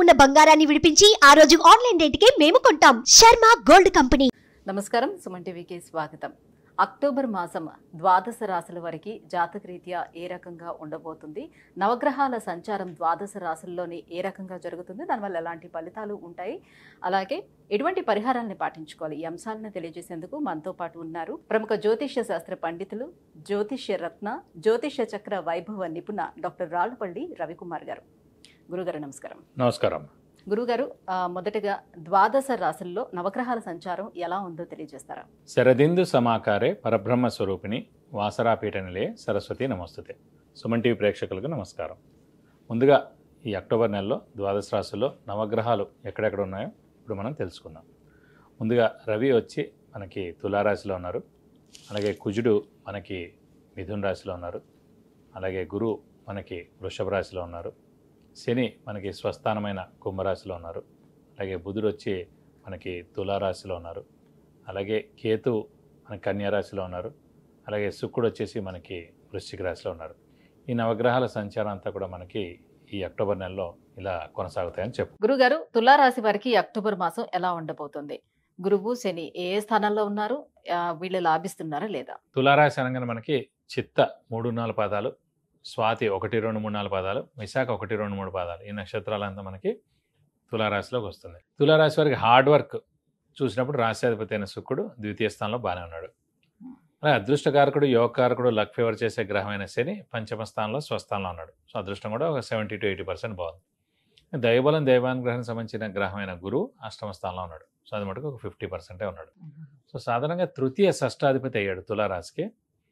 ఉన్న బంగారాన్ని విడిపించి ఆ రోజు ఆన్లైన్ రేటుకే మేము కొంటాం శర్మ గోల్డ్ కంపెనీ నమస్కారం సుమన్ టీవీకి స్వాగతం అక్టోబర్ మాసం ద్వాదశ రాశుల వారికి జాతకరీత్యా ఏ రకంగా ఉండబోతుంది నవగ్రహాల సంచారం ద్వాదశ రాశుల్లోని ఏ రకంగా జరుగుతుంది దానివల్ల ఎలాంటి ఫలితాలు ఉంటాయి అలాగే ఎటువంటి పరిహారాలను పాటించుకోవాలి ఈ అంశాలను తెలియజేసేందుకు మనతో పాటు ఉన్నారు ప్రముఖ జ్యోతిష్య శాస్త్ర పండితులు జ్యోతిష్య రత్న జ్యోతిష్య చక్ర వైభవ నిపుణ డాక్టర్ రాళ్లపల్లి రవికుమార్ గారు గురుగారు నమస్కారం నమస్కారం గురుగారు ఆ, మొదటగా ద్వాదశ రాశుల్లో నవగ్రహాల సంచారం ఎలా ఉందో తెలియజేస్తారా శరదిందు సమాకారే పరబ్రహ్మ స్వరూపిణి వాసరాపీఠ నిలయ సరస్వతి నమస్తుతే సుమన్ టీవీ ప్రేక్షకులకు నమస్కారం ముందుగా ఈ అక్టోబర్ నెలలో ద్వాదశ రాశుల్లో నవగ్రహాలు ఎక్కడెక్కడ ఉన్నాయో ఇప్పుడు మనం తెలుసుకుందాం ముందుగా రవి వచ్చి మనకి తులారాశిలో ఉన్నారు అలాగే కుజుడు మనకి మిథున రాశిలో ఉన్నారు అలాగే గురువు మనకి వృషభ రాశిలో ఉన్నారు శని మనకి స్వస్థానమైన కుంభరాశిలో ఉన్నారు అలాగే బుధుడు వచ్చి మనకి తులారాశిలో ఉన్నారు అలాగే కేతు మన కన్యారాశిలో ఉన్నారు అలాగే శుక్రుడు వచ్చేసి మనకి వృశ్చిక రాశిలో ఉన్నారు ఈ నవగ్రహాల సంచారం అంతా కూడా మనకి ఈ అక్టోబర్ నెలలో ఇలా కొనసాగుతాయని చెప్పు గురుగారు తులారాశి వారికి ఈ అక్టోబర్ మాసం ఎలా ఉండబోతుంది గురువు శని ఏ ఏ స్థానంలో ఉన్నారు ఆ, వీళ్ళు లాభిస్తున్నారా లేదా తులారాశి అనగానే మనకి చిత్త మూడు నాలుగు పాదాలు స్వాతి ఒకటి రెండు మూడు నాలుగు పాదాలు విశాఖ ఒకటి రెండు మూడు పాదాలు ఈ నక్షత్రాలంతా మనకి తులారాశిలోకి వస్తుంది తులారాశి వారికి హార్డ్ వర్క్ చూసినప్పుడు రాశ్యాధిపతి అయిన శుక్రుడు ద్వితీయ స్థానంలో బాగానే ఉన్నాడు అలాగే అదృష్టకారకుడు యోగకారకుడు లక్ ఫేవర్ చేసే గ్రహమైన శని పంచమ స్థానంలో స్వస్థానంలో ఉన్నాడు సో అదృష్టం కూడా ఒక సెవెంటీ టు ఎయిటీ పర్సెంట్ బాగుంది దైవబలం దైవానుగ్రహం సంబంధించిన గ్రహమైన గురువు అష్టమ స్థానంలో ఉన్నాడు సో అది మటుకు ఒక ఫిఫ్టీ పర్సెంటే ఉన్నాడు సో సాధారణంగా తృతీయ షష్టాధిపతి అయ్యాడు తులారాశికి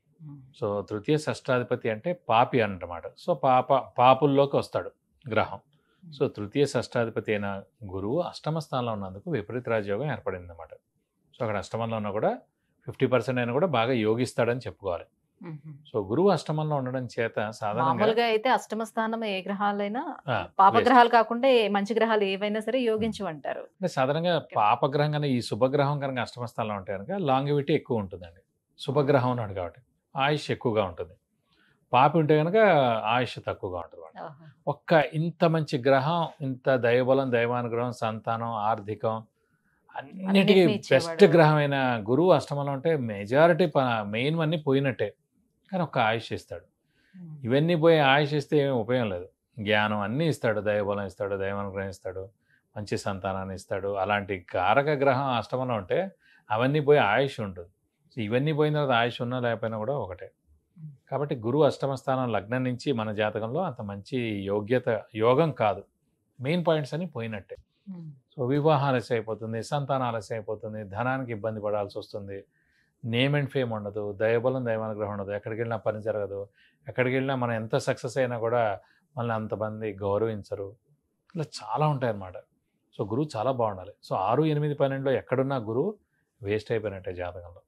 సో తృతీయ షష్టాధిపతి అంటే పాపి అన్నమాట సో పాప పాపుల్లోకి వస్తాడు గ్రహం సో తృతీయ షష్టాధిపతి అయిన గురువు అష్టమ స్థానంలో ఉన్నందుకు విపరీత రాజయోగం ఏర్పడింది అనమాట సో అక్కడ అష్టమంలో ఉన్నా కూడా ఫిఫ్టీ పర్సెంట్ అయినా కూడా బాగా యోగిస్తాడని చెప్పుకోవాలి సో గురువు అష్టమంలో ఉండడం చేత సాధారణంగా మామూలుగా అయితే అష్టమ స్థానం ఏ గ్రహాలైనా ఆ, పాప waste. గ్రహాలు కాకుండా ఏ మంచి గ్రహాలు ఏవైనా సరే యోగించమంటారు అంటే సాధారణంగా పాపగ్రహం కన్నా ఈ శుభగ్రహం కనుక అష్టమ స్థానంలో ఉంటాయి కనుక లాంగివిటీ ఎక్కువ ఉంటుందండి శుభగ్రహం ఉన్నాడు కాబట్టి ఆయుష్ ఎక్కువగా ఉంటుంది పాపి ఉంటే కనుక ఆయుష్ తక్కువగా ఉంటుంది అన్నమాట. ఒక్క ఇంత మంచి గ్రహం ఇంత దైవబలం దైవానుగ్రహం సంతానం ఆర్థికం అన్నిటికీ అన్నిటినీ ఇచ్చేవాడు. బెస్ట్ గ్రహమైన గురువు అష్టమంలో ఉంటే మెజారిటీ మెయిన్ అన్నీ పోయినట్టే కానీ ఒక్క ఆయుష్ ఇస్తాడు ఇవన్నీ పోయి ఆయుష్ ఇస్తే ఏమీ ఉపయోగం లేదు జ్ఞానం అన్నీ ఇస్తాడు దైవబలం ఇస్తాడు దైవానుగ్రహం ఇస్తాడు మంచి సంతానాన్ని ఇస్తాడు అలాంటి కారక గ్రహం అష్టమంలో ఉంటే అవన్నీ పోయి ఆయుష్ ఉంటుంది సో ఇవన్నీ పోయిన తర్వాత ఆయుష్ ఉన్నా లేకపోయినా కూడా ఒకటే కాబట్టి గురువు అష్టమ స్థానం లగ్నం నుంచి మన జాతకంలో అంత మంచి యోగ్యత యోగం కాదు మెయిన్ పాయింట్స్ అన్ని పోయినట్టే సో వివాహం ఆలస్యం అయిపోతుంది సంతానం ఆలస్యం అయిపోతుంది ధనానికి ఇబ్బంది పడాల్సి వస్తుంది నేమ్ అండ్ ఫేమ్ ఉండదు దైవబలం దైవానుగ్రహం ఉండదు ఎక్కడికి వెళ్ళినా పని జరగదు ఎక్కడికి వెళ్ళినా మనం ఎంత సక్సెస్ అయినా కూడా మనల్ని అంతమంది గౌరవించరు ఇలా చాలా ఉంటాయి అన్నమాట సో గురువు చాలా బాగుండాలి సో ఆరు ఎనిమిది పన్నెండులో ఎక్కడున్నా గురువు వేస్ట్ అయిపోయినట్టే జాతకంలో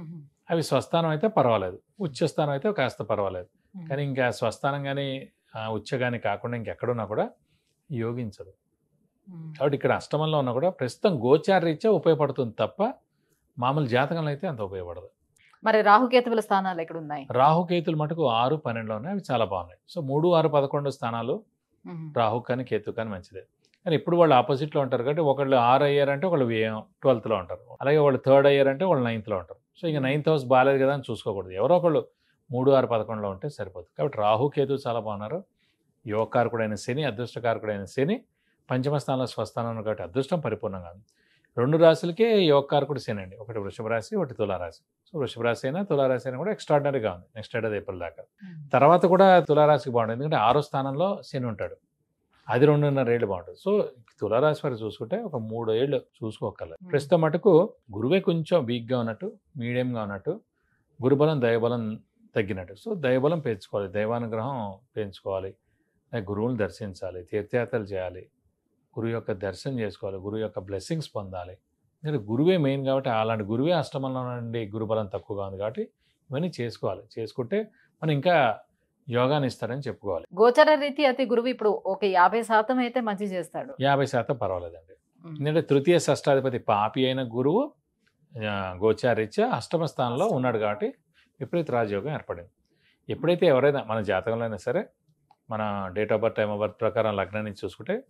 అవి స్వస్థానం అయితే పర్వాలేదు ఉచ్చస్థానం అయితే కాస్త పర్వాలేదు కానీ ఇంకా స్వస్థానం కానీ ఉచ్చ కానీ కాకుండా ఇంకెక్కడున్నా కూడా యోగించదు కాబట్టి ఇక్కడ అష్టమంలో ఉన్నా కూడా ప్రస్తుతం గోచార రీత్యా ఉపయోగపడుతుంది తప్ప మామూలు జాతకంలో అయితే అంత ఉపయోగపడదు మరి రాహుకేతువుల స్థానాలు ఎక్కడ ఉన్నాయి రాహుకేతులు మటుకు ఆరు పన్నెండులో ఉన్నాయి అవి చాలా బాగున్నాయి సో మూడు ఆరు పదకొండు స్థానాలు రాహు కానీ కేతు కానీ మంచిదే కానీ ఇప్పుడు వాళ్ళు ఆపోజిట్లో ఉంటారు కాబట్టి ఒకళ్ళు ఆరు అయ్యారంటే ఒకళ్ళు వ్యయం ట్వెల్త్లో ఉంటారు అలాగే వాళ్ళు థర్డ్ అయ్యారంటే వాళ్ళు నైన్త్లో ఉంటారు సో ఇంకా నైన్త్ హౌస్ బాగాలేదు కదా అని చూసుకోకూడదు ఎవరో ఒకళ్ళు మూడు ఆరు పదకొండులో ఉంటే సరిపోతుంది కాబట్టి రాహు కేతు చాలా బాగున్నారు యువకారకుడైన శని అదృష్టకారకుడైన శని పంచమ స్థానంలో స్వస్థానం కాబట్టి అదృష్టం పరిపూర్ణంగా ఉంది రెండు రాశులకే యోగకారకుడు శని అండి ఒకటి వృషభ రాశి ఒకటి తులారాశి సో వృషభ రాశి అయినా తులారాశి అయినా కూడా ఎక్స్ట్రాడినరీగా ఉంది నెక్స్ట్ ఏడాది ఏప్రిల్ దాకా తర్వాత కూడా తులారాశికి బాగుంటుంది ఎందుకంటే ఆరో స్థానంలో శని ఉంటాడు అది రెండున్నర ఏళ్ళు బాగుంటుంది సో తులారాశి వారు చూసుకుంటే ఒక మూడు ఏళ్ళు చూసుకోగలరు Hmm. ప్రస్తుతం మటుకు గురువే కొంచెం వీక్గా ఉన్నట్టు మీడియంగా ఉన్నట్టు గురుబలం దైవబలం తగ్గినట్టు సో దైవబలం పెంచుకోవాలి దైవానుగ్రహం పెంచుకోవాలి అలాగే గురువుని దర్శించాలి తీర్థయాత్రలు చేయాలి గురువు యొక్క దర్శనం చేసుకోవాలి గురువు యొక్క బ్లెస్సింగ్స్ పొందాలి ఎందుకంటే గురువే మెయిన్ కాబట్టి అలాంటి గురువే అష్టమంలో నుండి గురుబలం తక్కువగా ఉంది కాబట్టి ఇవన్నీ చేసుకోవాలి చేసుకుంటే మనం ఇంకా యోగాన్ని ఇస్తారని చెప్పుకోవాలి గోచర రీతి అతి గురువు ఇప్పుడు ఒక యాభై శాతం అయితే మంచి చేస్తాడు యాభై శాతం పర్వాలేదండి ఉమ్. ఎందుకంటే తృతీయ షష్టాధిపతి పాపి అయిన గురువు ఆ, గోచారీత్యా అష్టమ స్థానంలో ఉన్నాడు కాబట్టి విపరీత రాజయోగం ఏర్పడింది ఎప్పుడైతే ఎవరైనా మన జాతకంలో అయినా సరే మన date of birth time of birth ప్రకారం లగ్నాన్ని చూసుకుంటే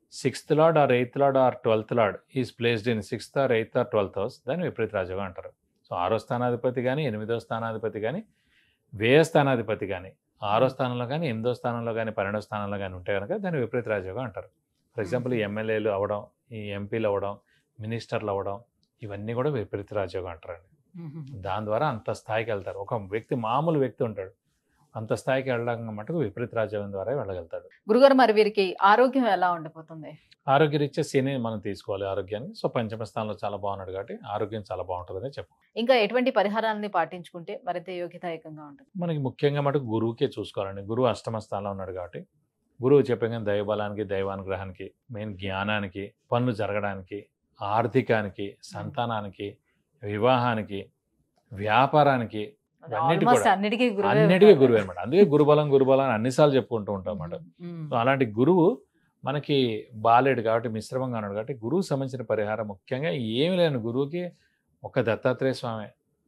sixth lord or eighth lord or twelfth lord is placed in sixth or eighth or twelfth house దాన్ని విపరీత రాజయోగం అంటారు సో ఆరో స్థానాధిపతి కానీ ఎనిమిదో స్థానాధిపతి కానీ వ్యయ స్థానాధిపతి కానీ ఆరో స్థానంలో కానీ ఎనిమిదో స్థానంలో కానీ పన్నెండో స్థానంలో కానీ ఉంటే కనుక దాన్ని విపరీత రాజయోగం అంటారు ఫర్ ఎగ్జాంపుల్ ఈ ఎమ్మెల్యేలు అవ్వడం ఈ ఎంపీలు అవ్వడం మినిస్టర్లు అవ్వడం ఇవన్నీ కూడా విపరీత రాజయోగం అంటారండి దాని ద్వారా అంత స్థాయికి వెళ్తారు ఒక వ్యక్తి మామూలు వ్యక్తి ఉంటాడు అంత స్థాయికి వెళ్ళడం మటుకు విపరీత రాజ్యం ద్వారా వెళ్ళగలుగుతాడు గురుగారు మరి వీరికి ఆరోగ్యం ఎలా ఉండబోతుంది ఆరోగ్యరీత్యా శని మనం తీసుకోవాలి ఆరోగ్యానికి సో పంచమ స్థానంలో చాలా బాగున్నాడు కాబట్టి ఆరోగ్యం చాలా బాగుంటుందని చెప్పు ఇంకా ఎటువంటి పరిహారాలని పాటించుకుంటే మరింత యోగ్యదాయకంగా ఉంటుంది మనకి ముఖ్యంగా మటుకు గురువుకే చూసుకోవాలండి గురువు అష్టమ స్థానంలో ఉన్నాడు కాబట్టి గురువు చెప్పగానే దైవబలానికి దైవానుగ్రహానికి మెయిన్ జ్ఞానానికి పనులు జరగడానికి ఆర్థికానికి సంతానానికి వివాహానికి వ్యాపారానికి అన్నిటి ఆల్మోస్ట్ కూడా. అన్నిటికీ గురువే అన్నిటికీ ఉంటారు. గురువు అనమాట అందుకే గురుబలం గురుబలం అని అన్నిసార్లు చెప్పుకుంటూ ఉంటాం అన్నమాట ఉమ్. సో అలాంటి గురువు మనకి బాలేడు కాబట్టి మిశ్రమంగా ఉన్నాడు కాబట్టి గురువు సంబంధించిన పరిహారం ముఖ్యంగా ఏమి లేని గురువుకి ఒక దత్తాత్రేయ స్వామి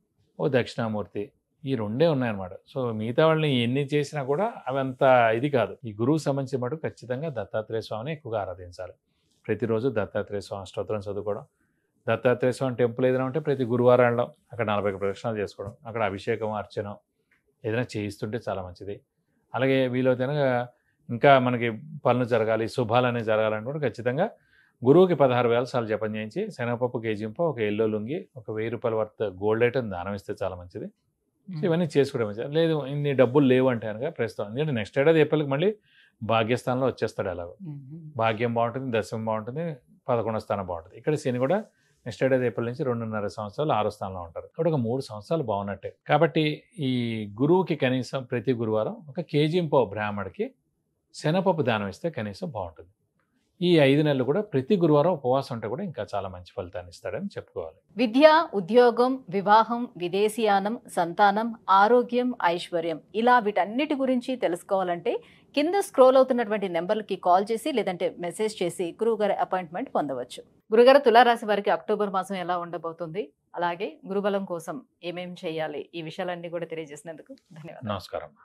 ఓ దక్షిణామూర్తి ఈ రెండే ఉన్నాయన్నమాట సో మిగతా వాళ్ళని ఎన్ని చేసినా కూడా అవి అంత ఇది కాదు ఈ గురువు సంబంధించిన మటు ఖచ్చితంగా దత్తాత్రేయ స్వామిని ఎక్కువగా ఆరాధించాలి ప్రతిరోజు దత్తాత్రేయ స్వామి స్తోత్రం చదువుకోవడం దత్తాత్రేయ స్వామి టెంపుల్ ఏదైనా ఉంటే ప్రతి గురువారం వెళ్ళడం అక్కడ నలభై ఒక్క ప్రదక్షిణాలు చేసుకోవడం అక్కడ అభిషేకం అర్చన ఏదైనా చేయిస్తుంటే చాలా మంచిది అలాగే వీలైతే కనుక ఇంకా మనకి పనులు జరగాలి శుభాలనే జరగాలని కూడా ఖచ్చితంగా గురువుకి పదహారు వేల సార్లు జపం చేయించి శనగపప్పు కేజీంప ఒక ఎల్లో లుంగి ఒక వెయ్యి రూపాయల వర్త్ గోల్డ్ ఐటమ్ దానం ఇస్తే చాలా మంచిది సో ఇవన్నీ చేసుకోవడం మంచిది లేదు ఇన్ని డబ్బులు లేవు అంటే కనుక ప్రస్తుతం ఎందుకంటే నెక్స్ట్ ఏడాది ఏప్రిల్కి మళ్ళీ భాగ్యస్థానంలో వచ్చేస్తాడు ఎలాగో ఉమ్. భాగ్యం బాగుంటుంది దశమం బాగుంటుంది పదకొండో స్థానం బాగుంటుంది ఇక్కడ శని కూడా నెక్స్ట్ ఏడాది ఏప్రిల్ నుంచి రెండున్నర సంవత్సరాలు ఆరో స్థానంలో ఉంటారు కాబట్టి ఒక మూడు సంవత్సరాలు బాగున్నట్టే కాబట్టి ఈ గురువుకి కనీసం ప్రతి గురువారం ఒక కేజీంపో బ్రాహ్మడికి శనపప్పు దానం ఇస్తే కనీసం బాగుంటుంది ఈ ఐదు నెలలు కూడా ప్రతి గురువారం ఉపవాసం ఉంటే కూడా ఇంకా చాలా మంచి ఫలితాన్ని ఇస్తాడని చెప్పుకోవాలి విద్య ఉద్యోగం వివాహం విదేశీయానం సంతానం ఆరోగ్యం ఐశ్వర్యం ఇలా వీటన్నిటి గురించి తెలుసుకోవాలంటే కింద స్క్రోల్ అవుతున్నటువంటి నెంబర్లకి కాల్ చేసి లేదంటే మెసేజ్ చేసి గురువుగారి అపాయింట్మెంట్ పొందవచ్చు గురుగారు తులారాశి వారికి అక్టోబర్ మాసం ఎలా ఉండబోతుంది అలాగే గురుబలం కోసం ఏమేం చేయాలి ఈ విషయాలన్నీ కూడా తెలియజేసినందుకు ధన్యవాదాలు నమస్కారం